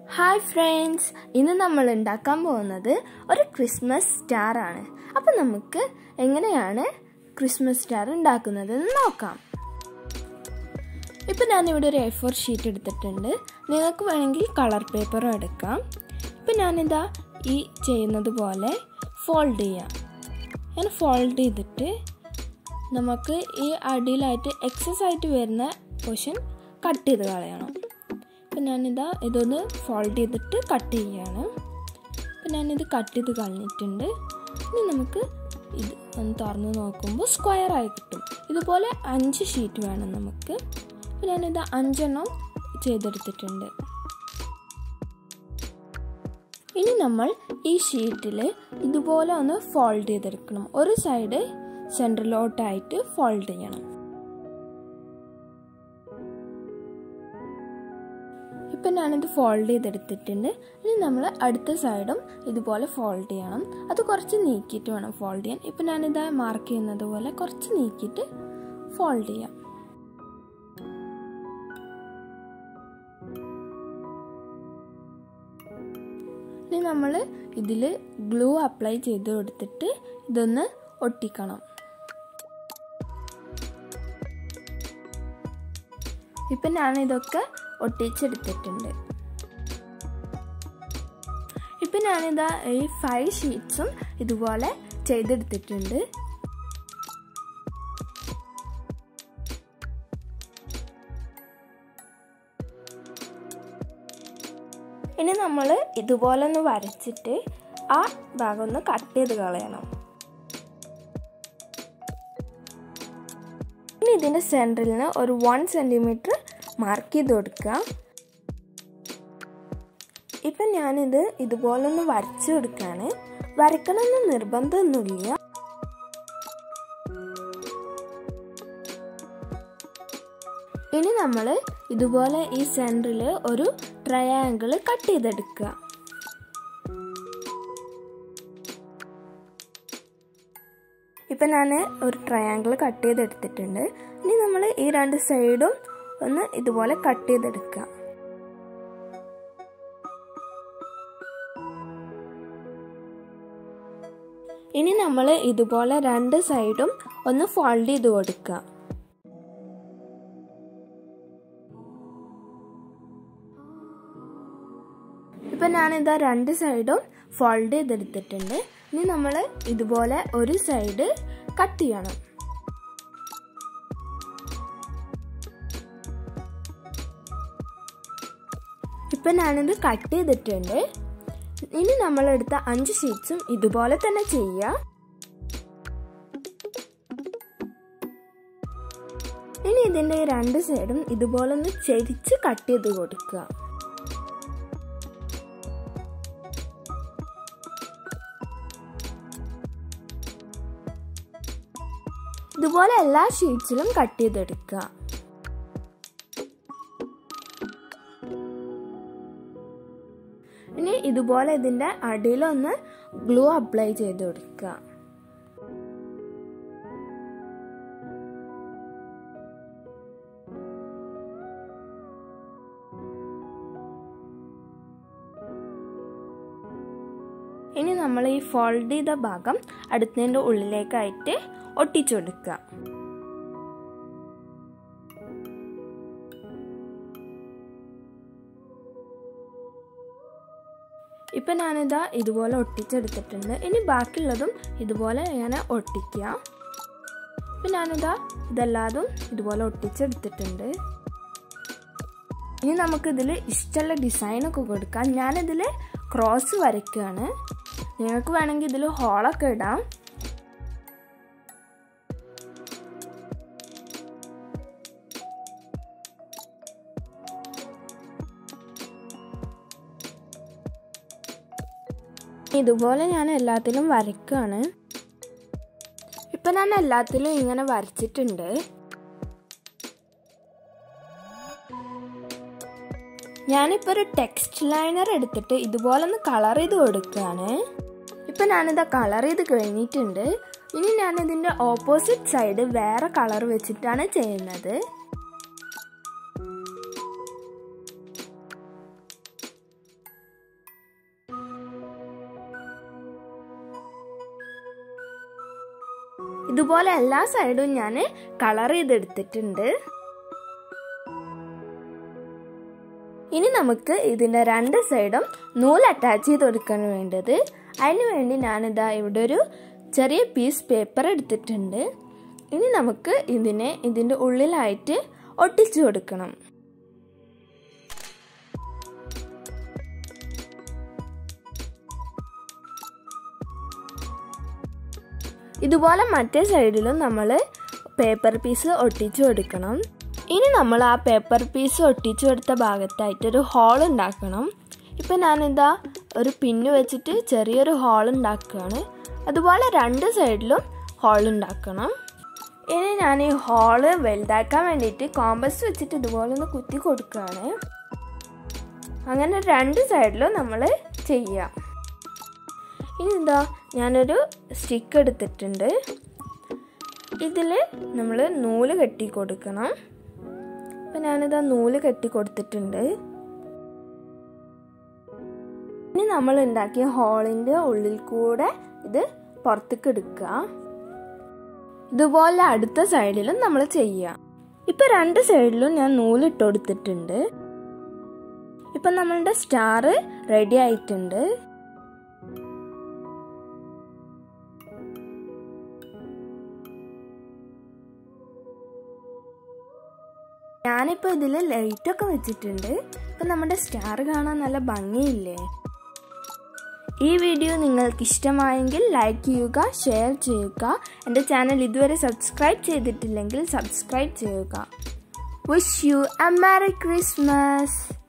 hi friends ഇന്ന് നമ്മൾ ഉണ്ടാക്കാൻ പോകുന്നത് ഒരു ക്രിസ്മസ് സ്റ്റാർ ആണ് അപ്പം നമുക്ക് എങ്ങനെയാണ് ക്രിസ്മസ് സ്റ്റാർ ഉണ്ടാക്കുന്നത് എന്ന് നോക്കാം ഇപ്പം ഞാനിവിടെ ഒരു എ ഫോർ ഷീറ്റ് എടുത്തിട്ടുണ്ട് നിങ്ങൾക്ക് വേണമെങ്കിൽ കളർ പേപ്പറും എടുക്കാം ഇപ്പം ഞാനിതാ ഈ ചെയ്യുന്നത് പോലെ ഫോൾഡ് ചെയ്യാം ഞാൻ ഫോൾഡ് ചെയ്തിട്ട് നമുക്ക് ഈ അടിയിലായിട്ട് എക്സസ് ആയിട്ട് വരുന്ന പോർഷൻ കട്ട് ചെയ്ത് കളയണം അപ്പം ഞാനിതാ ഇതൊന്ന് ഫോൾഡ് ചെയ്തിട്ട് കട്ട് ചെയ്യുകയാണ് അപ്പം ഞാനിത് കട്ട് ചെയ്ത് കളഞ്ഞിട്ടുണ്ട് ഇനി നമുക്ക് ഇത് ഒന്ന് തുറന്ന് നോക്കുമ്പോൾ സ്ക്വയർ ആയി കിട്ടും ഇതുപോലെ അഞ്ച് ഷീറ്റ് വേണം നമുക്ക് അപ്പം ഞാനിത് അഞ്ചെണ്ണം ചെയ്തെടുത്തിട്ടുണ്ട് ഇനി നമ്മൾ ഈ ഷീറ്റിൽ ഇതുപോലെ ഒന്ന് ഫോൾഡ് ചെയ്തെടുക്കണം ഒരു സൈഡ് സെൻട്രലോട്ടായിട്ട് ഫോൾഡ് ചെയ്യണം ഇപ്പം ഞാനിത് ഫോൾഡ് ചെയ്തെടുത്തിട്ടുണ്ട് ഇനി നമ്മൾ അടുത്ത സൈഡും ഇതുപോലെ ഫോൾഡ് ചെയ്യണം അത് കുറച്ച് നീക്കിയിട്ട് വേണം ഫോൾഡ് ചെയ്യാൻ ഇപ്പം ഞാനിത് മാർക്ക് ചെയ്യുന്നത് പോലെ കുറച്ച് നീക്കിയിട്ട് ഫോൾഡ് ചെയ്യാം ഇനി നമ്മൾ ഇതിൽ ഗ്ലൂ അപ്ലൈ ചെയ്ത് കൊടുത്തിട്ട് ഇതൊന്ന് ഒട്ടിക്കണം ഇപ്പം ഞാനിതൊക്കെ ഒട്ടിച്ചെടുത്തിട്ടുണ്ട് ഇപ്പം ഞാനിതാ ഈ ഫൈവ് ഷീറ്റ്സും ഇതുപോലെ ചെയ്തെടുത്തിട്ടുണ്ട് ഇനി നമ്മൾ ഇതുപോലെ ഒന്ന് വരച്ചിട്ട് ആ ഭാഗം ഒന്ന് കട്ട് ചെയ്ത് കളയണം ഇനി ഇതിൻ്റെ സെൻറ്ററിൽ ഒരു വൺ സെൻറ്റിമീറ്റർ മാർക്ക് ചെയ്ത് കൊടുക്കുക ഇപ്പം ഞാനിത് ഇതുപോലെ ഒന്ന് വരച്ചു കൊടുക്കുകയാണ് വരക്കണമെന്ന് നിർബന്ധമൊന്നുമില്ല ഇനി നമ്മൾ ഇതുപോലെ ഈ സെൻറ്ററിൽ ഒരു ട്രയാങ്കിൾ കട്ട് ചെയ്തെടുക്കുക ഇപ്പം ഞാൻ ഒരു ട്രയാങ്കിൾ കട്ട് ചെയ്തെടുത്തിട്ടുണ്ട് ഇനി നമ്മൾ ഈ രണ്ട് സൈഡും ഒന്ന് ഇതുപോലെ കട്ട് ചെയ്തെടുക്കുക ഇനി നമ്മൾ ഇതുപോലെ രണ്ട് സൈഡും ഒന്ന് ഫോൾഡ് ചെയ്ത് കൊടുക്കുക ഇപ്പം ഞാനിതാ രണ്ട് സൈഡും ഫോൾഡ് ചെയ്തെടുത്തിട്ടുണ്ട് ഇനി നമ്മൾ ഇതുപോലെ ഒരു സൈഡ് കട്ട് ചെയ്യണം ഇപ്പം ഞാനിത് കട്ട് ചെയ്തിട്ടുണ്ട് ഇനി നമ്മളെടുത്ത അഞ്ച് ഷീറ്റ്സും ഇതുപോലെ തന്നെ ചെയ്യുക ഇനി ഇതിൻ്റെ രണ്ട് സൈഡും ഇതുപോലെ ഒന്ന് ചെരിച്ച് കട്ട് ചെയ്ത് കൊടുക്കുക ഇതുപോലെ എല്ലാ ഷീറ്റ്സിലും കട്ട് ചെയ്തെടുക്കുക ഇനി ഇതുപോലെ ഇതിൻ്റെ അടിയിലൊന്ന് ഗ്ലൂ അപ്ലൈ ചെയ്ത് കൊടുക്കുക ഇനി നമ്മൾ ഈ ഫോൾഡ് ചെയ്ത ഭാഗം അടുത്തതിൻ്റെ ഉള്ളിലേക്കായിട്ട് ഒട്ടിച്ചു കൊടുക്കുക ഇപ്പം ഞാനിതാ ഇതുപോലെ ഒട്ടിച്ചെടുത്തിട്ടുണ്ട് ഇനി ബാക്കിയുള്ളതും ഇതുപോലെ ഞാൻ ഒട്ടിക്കുക ഇപ്പം ഞാനിതാ ഇതെല്ലാതും ഇതുപോലെ ഒട്ടിച്ചെടുത്തിട്ടുണ്ട് ഇനി നമുക്കിതിൽ ഇഷ്ടമുള്ള ഡിസൈനൊക്കെ കൊടുക്കാം ഞാനിതിൽ ക്രോസ് വരയ്ക്കുകയാണ് നിങ്ങൾക്ക് വേണമെങ്കിൽ ഇതിൽ ഹോളൊക്കെ ഇടാം ഇതുപോലെ ഞാൻ എല്ലാത്തിലും വരയ്ക്കുകയാണ് ഇപ്പം ഞാൻ എല്ലാത്തിലും ഇങ്ങനെ വരച്ചിട്ടുണ്ട് ഞാനിപ്പോൾ ഒരു ടെക്സ്റ്റ് ലൈനർ എടുത്തിട്ട് ഇതുപോലെ ഒന്ന് കളർ ചെയ്ത് കൊടുക്കുകയാണ് ഇപ്പം ഞാനിത് കളർ ചെയ്ത് കഴിഞ്ഞിട്ടുണ്ട് ഇനി ഞാനിതിൻ്റെ ഓപ്പോസിറ്റ് സൈഡ് വേറെ കളർ വെച്ചിട്ടാണ് ചെയ്യുന്നത് ഇതുപോലെ എല്ലാ സൈഡും ഞാൻ കളർ ചെയ്തെടുത്തിട്ടുണ്ട് ഇനി നമുക്ക് ഇതിൻ്റെ രണ്ട് സൈഡും നൂല് അറ്റാച്ച് ചെയ്ത് കൊടുക്കാൻ വേണ്ടത് അതിന് വേണ്ടി ഞാനിതാ ഇവിടെ ഒരു ചെറിയ പീസ് പേപ്പർ എടുത്തിട്ടുണ്ട് ഇനി നമുക്ക് ഇതിനെ ഇതിൻ്റെ ഉള്ളിലായിട്ട് ഒട്ടിച്ചു കൊടുക്കണം ഇതുപോലെ മറ്റേ സൈഡിലും നമ്മൾ പേപ്പർ പീസ് ഒട്ടിച്ചു കൊടുക്കണം ഇനി നമ്മൾ ആ പേപ്പർ പീസ് ഒട്ടിച്ചു കൊടുത്ത ഭാഗത്തായിട്ട് ഒരു ഹോൾ ഉണ്ടാക്കണം ഇപ്പം ഞാനിതാ ഒരു പിന്ന് വെച്ചിട്ട് ചെറിയൊരു ഹോൾ ഉണ്ടാക്കുകയാണ് അതുപോലെ രണ്ട് സൈഡിലും ഹോൾ ഉണ്ടാക്കണം ഇനി ഞാൻ ഈ ഹോള് വലുതാക്കാൻ വേണ്ടിയിട്ട് കോമ്പസ് വെച്ചിട്ട് ഇതുപോലെ ഒന്ന് കുത്തി കൊടുക്കുകയാണ് അങ്ങനെ രണ്ട് സൈഡിലും നമ്മൾ ചെയ്യാം ഇനി എന്താ ഞാനൊരു സ്റ്റിക്ക് എടുത്തിട്ടുണ്ട് ഇതിൽ നമ്മൾ നൂല് കെട്ടി കൊടുക്കണം അപ്പം ഞാനിതാ നൂല് കെട്ടി കൊടുത്തിട്ടുണ്ട് ഇനി നമ്മൾ ഉണ്ടാക്കിയ ഹോളിൻ്റെ ഉള്ളിൽ കൂടെ ഇത് പുറത്തേക്ക് എടുക്കുക ഇതുപോലെ അടുത്ത സൈഡിലും നമ്മൾ ചെയ്യുക ഇപ്പം രണ്ട് സൈഡിലും ഞാൻ നൂലിട്ട് കൊടുത്തിട്ടുണ്ട് ഇപ്പം നമ്മളുടെ സ്റ്റാർ റെഡി ആയിട്ടുണ്ട് ഞാനിപ്പോൾ ഇതിൽ ലൈറ്റൊക്കെ വെച്ചിട്ടുണ്ട് ഇപ്പം നമ്മുടെ സ്റ്റാർ കാണാൻ നല്ല ഭംഗിയില്ലേ ഈ വീഡിയോ നിങ്ങൾക്ക് ഇഷ്ടമായെങ്കിൽ ലൈക്ക് ചെയ്യുക ഷെയർ ചെയ്യുക എൻ്റെ ചാനൽ ഇതുവരെ സബ്സ്ക്രൈബ് ചെയ്തിട്ടില്ലെങ്കിൽ സബ്സ്ക്രൈബ് ചെയ്യുക wish you a merry Christmas